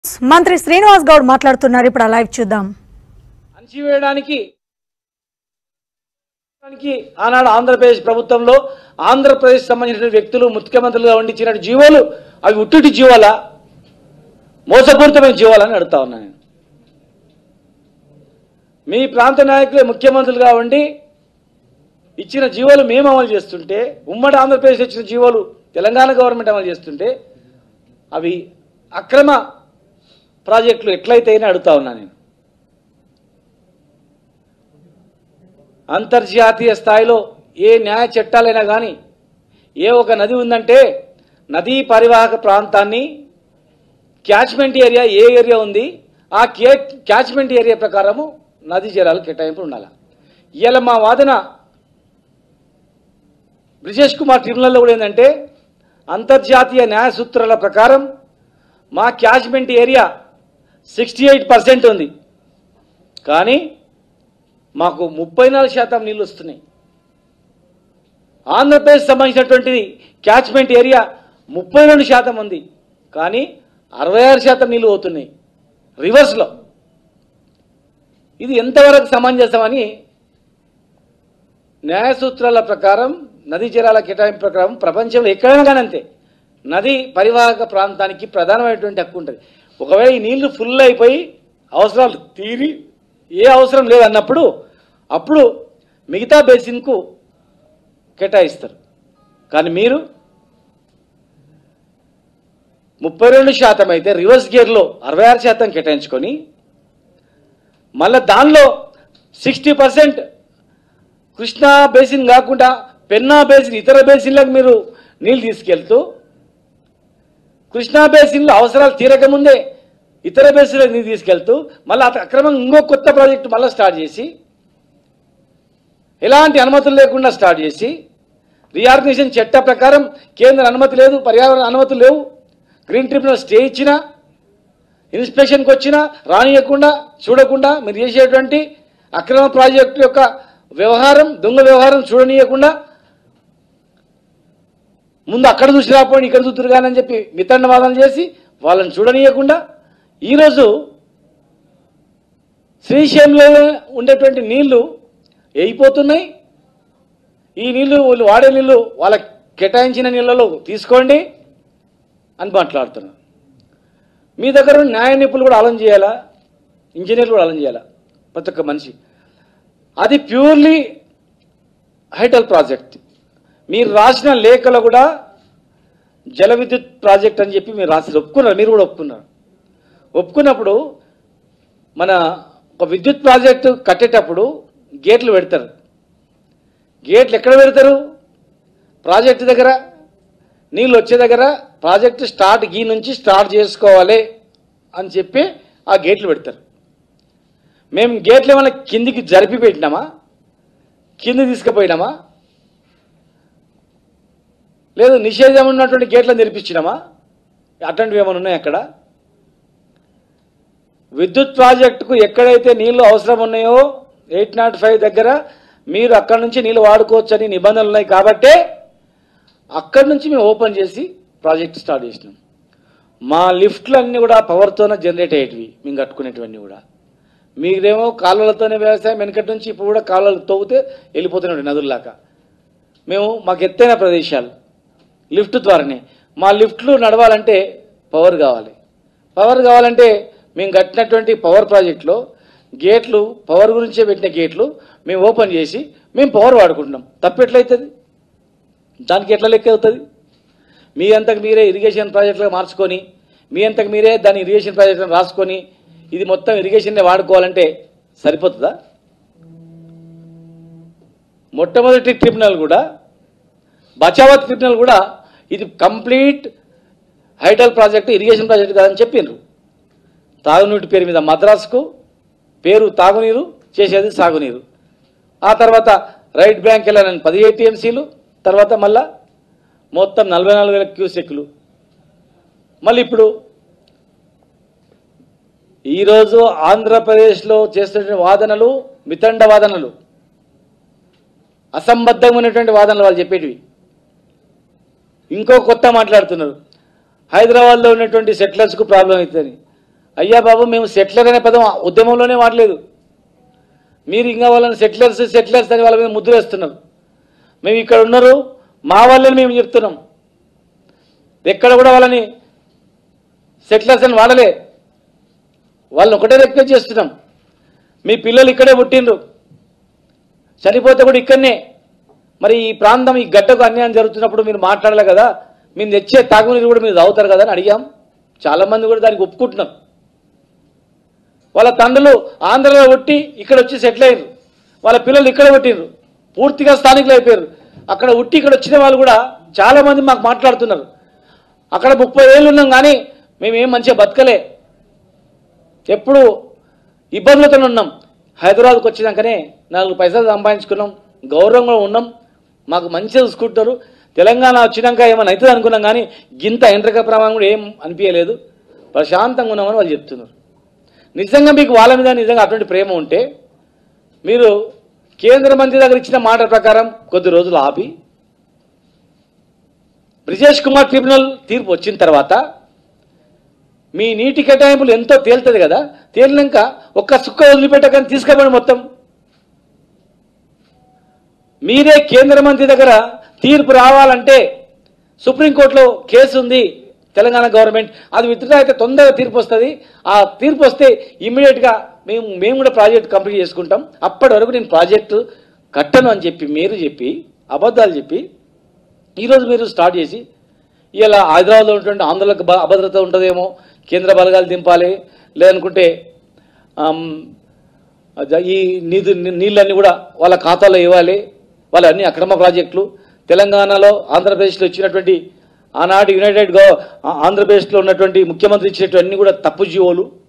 మంత్రి శ్రీనివాస్ గౌడ్ మాట్లాడుతున్నారు ఇప్పుడు ఆ లైవ్ చూద్దాం అణచివేయడానికి దానికి ఆనాడు ఆంధ్రప్రదేశ్ ప్రభుత్వంలో ఆంధ్రప్రదేశ్ సంబంధించిన వ్యక్తులు ముఖ్యమంత్రులుగా ఉండిచ్చిన జీవోలు అవి ఉట్టుటి జీవాలా మోసపూరితమైన జీవాలని అడుగుతా ఉన్నాను నేను మీ ప్రాంత నాయకులే ముఖ్యమంత్రులుగా ఉండి ఇచ్చిన జీవోలు మేము అమలు చేస్తుంటే ఉమ్మడి ఆంధ్రప్రదేశ్ ఇచ్చిన జీవోలు తెలంగాణ గవర్నమెంట్ అమలు చేస్తుంటే అవి అక్రమ ప్రాజెక్టులు ఎట్లయితే అని అడుగుతా ఉన్నా నేను అంతర్జాతీయ స్థాయిలో ఏ న్యాయ చట్టాలైనా కానీ ఏ ఒక నది ఉందంటే నదీ పరివాహక ప్రాంతాన్ని క్యాచ్మెంట్ ఏరియా ఏ ఏరియా ఉంది ఆ కే క్యాచ్మెంట్ ఏరియా ప్రకారము నదీ జలాలు కేటాయింపు ఉండాలి ఇవాళ మా వాదన బ్రిజేష్ కుమార్ ట్రిబ్యునల్లో కూడా ఏంటంటే అంతర్జాతీయ న్యాయ సూత్రాల ప్రకారం మా catchment area sixty eight percent ఉంది కానీ మాకు ముప్పై నాలుగు శాతం నీళ్ళు వస్తున్నాయి ఆంధ్రప్రదేశ్ సంబంధించినటువంటిది క్యాచ్మెంట్ ఏరియా ముప్పై రెండు శాతం ఉంది కానీ అరవై ఆరు శాతం నీళ్ళు పోతున్నాయి రివర్స్లో ఇది ఎంతవరకు సమంజసమని న్యాయ సూత్రాల ప్రకారం నదీ జలాల కేటాయింపు ప్రకారం ప్రపంచంలో ఎక్కడైనా కానీ అంతే నది పరివాహక ప్రాంతానికి ప్రధానమైనటువంటి హక్కు ఉంటుంది ఒకవేళ ఈ నీళ్లు ఫుల్ అయిపోయి అవసరాలు తీరి ఏ అవసరం లేదన్నప్పుడు అప్పుడు మిగతా బేసిన్కు కేటాయిస్తారు కానీ మీరు ముప్పై రెండు శాతం అయితే రివర్స్ గేర్లో అరవై ఆరు శాతం కేటాయించుకొని మళ్ళీ దానిలో సిక్స్టీ పర్సెంట్ కృష్ణా బేసిన్ కాకుండా పెన్నా బేసిన్ ఇతర బేసిన్లకు మీరు నీళ్ళు తీసుకెళ్తూ కృష్ణా బేసిన్లో అవసరాలు తీరకముందే ఇతర బేసిన్లకు నీళ్ళు తీసుకెళ్తూ మళ్ళీ అక్రమంగా ఇంకో కొత్త ప్రాజెక్టు మళ్ళీ స్టార్ట్ చేసి ఎలాంటి అనుమతులు లేకుండా స్టార్ట్ చేసి రీఆర్గనైజేషన్ చట్ట ప్రకారం కేంద్ర అనుమతి లేదు పర్యావరణ అనుమతులు లేవు గ్రీన్ ట్రిబ్యునల్ స్టే ఇచ్చినా ఇన్స్పెక్షన్కి వచ్చినా రానియకుండా చూడకుండా మీరు చేసేటువంటి అక్రమ ప్రాజెక్టు యొక్క వ్యవహారం దొంగ వ్యవహారం చూడనీయకుండా ముందు అక్కడ చూసి రాపోయి ఇక్కడ చూతురు కానీ అని చెప్పి మితండవాదన చేసి వాళ్ళని చూడనీయకుండా ఈరోజు శ్రీశైలంలో ఉండేటువంటి నీళ్లు అయిపోతున్నాయి ఈ నీళ్లు వాళ్ళు వాడే నీళ్లు వాళ్ళకి కేటాయించిన నీళ్ళలో తీసుకోండి అని మాట్లాడుతున్నారు మీ దగ్గర ఉన్న న్యాయ నిపుణులు కూడా ఆలోచన చేయాలా ఇంజనీర్లు కూడా ఆలోచన చేయాలా ప్రతి ఒక్క మనిషి అది ప్యూర్లీ హైటల్ ప్రాజెక్ట్ మీరు రాసిన లేఖలో కూడా జల విద్యుత్ ప్రాజెక్ట్ అని చెప్పి మీరు రాసి ఒప్పుకున్నారు మీరు కూడా ఒప్పుకున్నారు ఒప్పుకున్నప్పుడు మన ఒక విద్యుత్ ప్రాజెక్టు కట్టేటప్పుడు గేట్లు పెడతారు గేట్లు ఎక్కడ పెడతారు ప్రాజెక్టు దగ్గర నీళ్ళు వచ్చే దగ్గర ప్రాజెక్టు స్టార్ట్ గీ నుంచి స్టార్ట్ చేసుకోవాలి అని చెప్పి ఆ గేట్లు పెడతారు మేము గేట్లు ఏమైనా కిందికి జరిపి పెట్టినామా కింది తీసుకుపోయినామా లేదు నిషేధం ఉన్నటువంటి గేట్లను తెరిపించినామా అట్లాంటివి ఏమైనా ఉన్నాయి అక్కడ విద్యుత్ ప్రాజెక్టుకు ఎక్కడైతే నీళ్లు అవసరం ఉన్నాయో ఎయిట్ నాట్ ఫైవ్ దగ్గర మీరు అక్కడి నుంచి నీళ్ళు వాడుకోవచ్చని నిబంధనలు ఉన్నాయి కాబట్టే అక్కడి నుంచి మేము ఓపెన్ చేసి ప్రాజెక్ట్ స్టార్ట్ చేసినాం మా లిఫ్ట్లు అన్నీ కూడా పవర్తోనే జనరేట్ అయ్యేటివి మేము కట్టుకునేటివన్నీ కూడా మీరేమో కాలువలతోనే వ్యవసాయం వెనకటి నుంచి ఇప్పుడు కూడా కాలువలు తవ్వుతే వెళ్ళిపోతున్నాడు నదుల్లాగా మేము మాకు ఎత్తైన ప్రదేశాలు లిఫ్ట్ ద్వారానే మా లిఫ్ట్లు నడవాలంటే పవర్ కావాలి పవర్ కావాలంటే మేము కట్టినటువంటి పవర్ ప్రాజెక్టులో గేట్లు పవర్ గురించే పెట్టిన గేట్లు మేము ఓపెన్ చేసి మేము పవర్ వాడుకుంటున్నాం తప్పు ఎట్లయితుంది దానికి ఎట్లా లెక్క అవుతుంది మీ అంతకు మీరే ఇరిగేషన్ ప్రాజెక్టులుగా మార్చుకొని మీ అంతకు మీరే దాని ఇరిగేషన్ ప్రాజెక్టులను రాసుకొని ఇది మొత్తం ఇరిగేషన్నే వాడుకోవాలంటే సరిపోతుందా మొట్టమొదటి ట్రిబ్యునల్ కూడా బచావత్ ట్రిబ్యునల్ కూడా ఇది కంప్లీట్ హైటల్ ప్రాజెక్టు ఇరిగేషన్ ప్రాజెక్టు కాదని చెప్పిండ్రు తాగునీటి పేరు మీద మద్రాసుకు పేరు తాగునీరు చేసేది సాగునీరు ఆ తర్వాత రైట్ బ్యాంక్ వెళ్ళాలని పది ఏటీఎంసీలు తర్వాత మళ్ళా మొత్తం నలభై నాలుగు వేల క్యూసెక్లు మళ్ళీ ఇప్పుడు ఈరోజు ఆంధ్రప్రదేశ్లో చేస్తున్న వాదనలు మితండ వాదనలు అసంబద్ధమైనటువంటి వాదనలు వాళ్ళు చెప్పేటివి ఇంకో కొత్త మాట్లాడుతున్నారు హైదరాబాద్లో ఉన్నటువంటి సెటిలర్స్కు ప్రాబ్లం అవుతుంది అయ్యా బాబు మేము సెటిలర్ అనే పదం ఉద్యమంలోనే వాడలేదు మీరు ఇంకా వాళ్ళని సెటిలర్స్ సెటిలర్స్ అని వాళ్ళ మీద ముద్ర వేస్తున్నారు మేము ఇక్కడ ఉన్నారు మా వాళ్ళని మేము చెప్తున్నాం ఎక్కడ కూడా వాళ్ళని సెటిలర్స్ అని వాడలే వాళ్ళని ఒకటే రిక్వెస్ట్ చేస్తున్నాం మీ పిల్లలు ఇక్కడే పుట్టిండ్రు చనిపోతే కూడా ఇక్కడనే మరి ఈ ప్రాంతం ఈ గడ్డకు అన్యాయం జరుగుతున్నప్పుడు మీరు మాట్లాడలే కదా మీరు తెచ్చే తాగునీరు కూడా మీరు తాగుతారు కదా అని అడిగాం చాలామంది కూడా దానికి ఒప్పుకుంటున్నారు వాళ్ళ తండ్రులు ఆంధ్రలో పుట్టి ఇక్కడ వచ్చి సెటిల్ అయ్యారు వాళ్ళ పిల్లలు ఇక్కడ పుట్టిండ్రు పూర్తిగా స్థానికులు అయిపోయారు అక్కడ ఉట్టి ఇక్కడ వచ్చిన వాళ్ళు కూడా చాలా మంది మాకు మాట్లాడుతున్నారు అక్కడ ముప్పై ఏళ్ళు ఉన్నాం కానీ మేమేం మంచిగా బతకలే ఎప్పుడు ఇబ్బందులతో ఉన్నాం హైదరాబాద్కి వచ్చినాకనే నాలుగు పైసలు సంపాదించుకున్నాం గౌరవంగా ఉన్నాం మాకు మంచిగా చూసుకుంటారు తెలంగాణ వచ్చినాక ఏమైనా అవుతుంది అనుకున్నాం కానీ గింత ఎంట్రక ప్రమాణం కూడా ఏం అనిపించలేదు ప్రశాంతంగా ఉన్నామని వాళ్ళు చెప్తున్నారు నిజంగా మీకు వాళ్ళ మీద నిజంగా అటువంటి ప్రేమ ఉంటే మీరు కేంద్ర మంత్రి దగ్గర ఇచ్చిన మాట ప్రకారం కొద్ది రోజులు ఆపి బ్రిజేష్ కుమార్ ట్రిబ్యునల్ తీర్పు వచ్చిన తర్వాత మీ నీటి కేటాయింపులు ఎంతో తేలుతుంది కదా తేలినాక ఒక్క సుక్క వదిలిపెట్టకని తీసుకుపోండి మొత్తం మీరే కేంద్ర మంత్రి దగ్గర తీర్పు రావాలంటే సుప్రీంకోర్టులో కేసు ఉంది తెలంగాణ గవర్నమెంట్ అది విత్డ్రా అయితే తొందరగా తీర్పు వస్తుంది ఆ తీర్పు వస్తే ఇమ్మీడియట్గా మేము మేము కూడా ప్రాజెక్ట్ కంప్లీట్ చేసుకుంటాం అప్పటి వరకు నేను ప్రాజెక్టు కట్టను అని చెప్పి మీరు చెప్పి అబద్ధాలు చెప్పి ఈరోజు మీరు స్టార్ట్ చేసి ఇలా హైదరాబాద్లో ఉన్నటువంటి ఆంధ్రులకు బ- అభద్రత ఉంటుందేమో కేంద్ర బలగాలు దింపాలి లేదనుకుంటే ఆమ్, అద- ఈ నీధు నీళ్ళన్నీ కూడా వాళ్ళ ఖాతాలో ఇవ్వాలి వాళ్ళ అన్ని అక్రమ ప్రాజెక్టులు తెలంగాణలో ఆంధ్రప్రదేశ్లో ఇచ్చినటువంటి ఆనాటి యునైటెడ్ గవ ఆ- ఆంధ్రప్రదేశ్లో ఉన్నటువంటి ముఖ్యమంత్రి ఇచ్చినటువంటి అన్ని కూడా తప్పు జీవోలు